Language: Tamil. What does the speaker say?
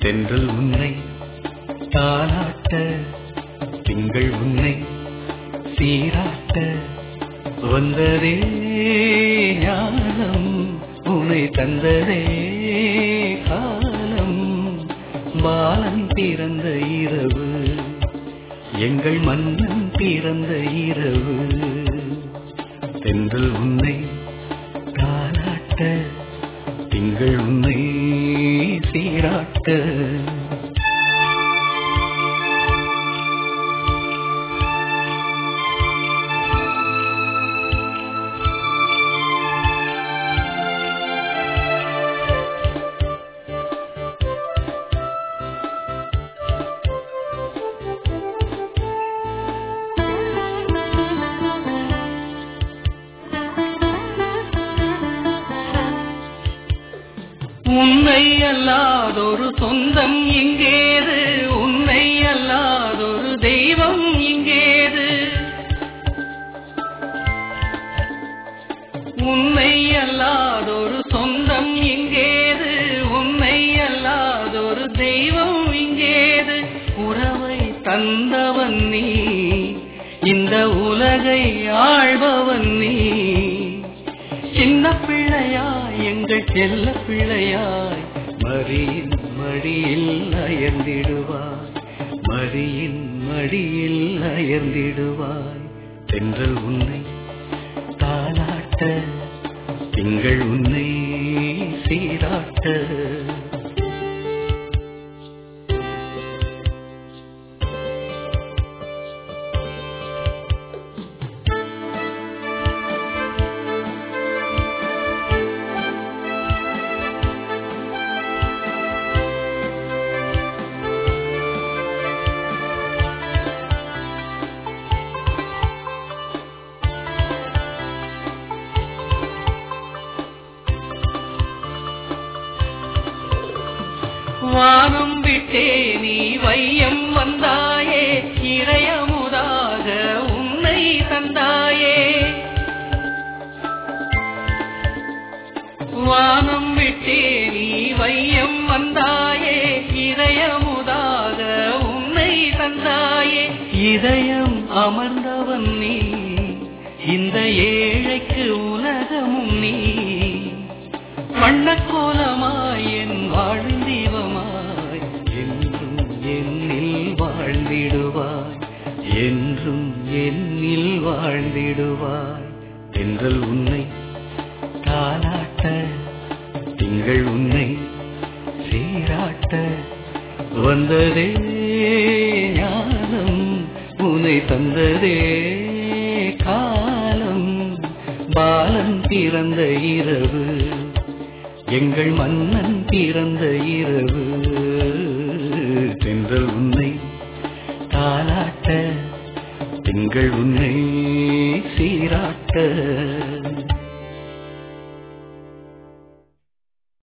தென்றல் உன்னை தாளாட்ட திங்கள் உன்னை சீராட்ட வந்ததே ஞானம் உனை தந்ததே காலம் பாலன் பிறந்த இரவு எங்கள் மன்னன் பிறந்த இரவு தென்றல் உன்னை தாளாட்ட திங்கள் உன்னை சீராட்ட உன்னை அல்லாதொரு சொந்தம் இங்கேது உன்னை அல்லாதொரு தெய்வம் இங்கேது உன்னை அல்லாதொரு சொந்தம் இங்கேது உன்னை அல்லாதொரு தெய்வம் இங்கேது உறவை தந்தவன் நீ இந்த உலகை ஆள்பவன் நீ சின்ன பிள்ளையாய் எங்கள் செல்ல பிள்ளையாய் மரியின் மடியில் அயர்ந்திடுவாய் மரியின் மடியில் அயர்ந்திடுவாய் தென்றல் உன்னை தாளாட்ட திங்கள் உன்னை சீராட்ட வானம் விட்டே நீ வையம் வந்தாயே இறையமுதாக உன்னை தந்தாயே வானம் விட்டே நீ வையம் வந்தாயே இதயமுதாக உன்னை தந்தாயே இதயம் அமர்ந்தவன் நீ இந்த ஏழைக்கு உலகமும் நீ வண்ணக்கோலமாய் என் வாழ்ந்தீவமாய் என்றும் என்னில் வாழ்ந்திடுவாய் என்றும் என்னில் வாழ்ந்திடுவாய் தென்றல் உன்னை தாளாட்ட திங்கள் உன்னை சீராட்ட வந்ததே ஞானம் உன்னை தந்ததே காலம் பாலன் பிறந்த இரவு எங்கள் மன்னன் பிறந்த இரவு தென்றல் உன்னை தாளாட்ட திங்கள் உன்னை சீராட்ட